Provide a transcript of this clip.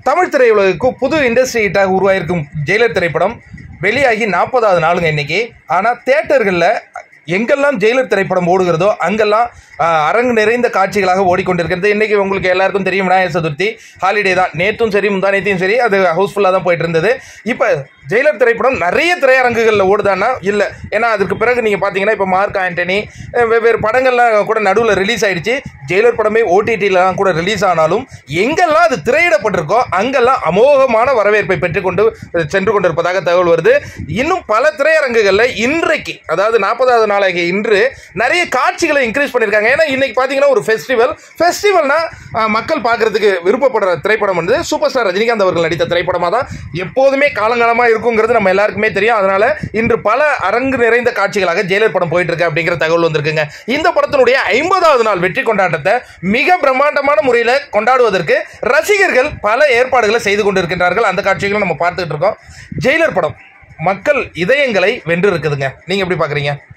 தமிழ் திரையுலகுக்கு புது industry ஹிட்டாக உருவாயிருக்கும் Jailer திரைப்படம் வெளியாகி நாற்பதாவது நாளுங்க இன்னைக்கு ஆனால் தேட்டர்களில் எங்கெல்லாம் ஜெயிலர் திரைப்படம் ஓடுகிறதோ அங்கெல்லாம் ஆஹ், அரங்கு நிறைந்த காட்சிகளாக ஓடிக்கொண்டிருக்கிறது இன்னைக்கு உங்களுக்கு எல்லாருக்கும் தெரியும் விநாயகர் சதுர்த்தி ஹாலிடே தான் நேற்றும் சரி முந்தானேத்தையும் சரி அது ஹவுஸ்ஃபுல்லாக தான் போயிட்டு இருந்தது இப்போ ஜெயிலர் திரைப்படம் நிறைய திரையரங்குகளில் ஓடுதான்னா இல்லை ஏன்னா அதுக்கு பிறகு நீங்கள் பார்த்தீங்கன்னா இப்போ மார்க் ஆண்டனி அஹ், வெவ்வேறு படங்கள்லாம் கூட நடுவில் ரிலீஸ் ஆயிடுச்சு ஜெயிலர் படமே ஓடிடிலாம் கூட ரிலீஸ் ஆனாலும் எங்கெல்லாம் அது திரையிடப்பட்டிருக்கோ அங்கெல்லாம் அமோகமான வரவேற்பை பெற்றுக்கொண்டு சென்று கொண்டிருப்பதாக தகவல் வருது இன்னும் பல திரையரங்குகளில் இன்றைக்கு அதாவது நாற்பதாவது நாளாகிய இன்று நிறைய காட்சிகளை இன்க்ரீஸ் பண்ணியிருக்காங்க ஏன்னா இன்னைக்கு பார்த்தீங்கன்னா ஒரு ஃபெஸ்டிவல் ஃபெஸ்டிவல்னா மக்கள் பார்க்கறதுக்கு விருப்பப்படுற திரைப்படம் வந்து சூப்பர் ஸ்டார் ரஜினிகாந்த் அவர்கள் நடித்த திரைப்படமாக தான் எப்போதுமே காலங்காலமாக இருக்குங்கிறது நம்ம எல்லாருக்குமே தெரியும் அதனால இன்று பல அரங்கு நிறைந்த காட்சிகளாக ஜெயிலர் படம் போயிட்டு இருக்கு அப்படிங்கிற தகவல் வந்திருக்குங்க இந்த படத்தினுடைய ஐம்பதாவது நாள் வெற்றி கொண்டாட்டத்தை மிக பிரம்மாண்டமான முறையில் கொண்டாடுவதற்கு ரசிகர்கள் பல ஏற்பாடுகளை செய்து கொண்டிருக்கின்றார்கள் அந்த காட்சிகளும் நம்ம பார்த்துக்கிட்டு இருக்கோம் ஜெயிலர் படம் மக்கள் இதயங்களை வென்று இருக்குதுங்க நீங்க எப்படி பாக்குறீங்க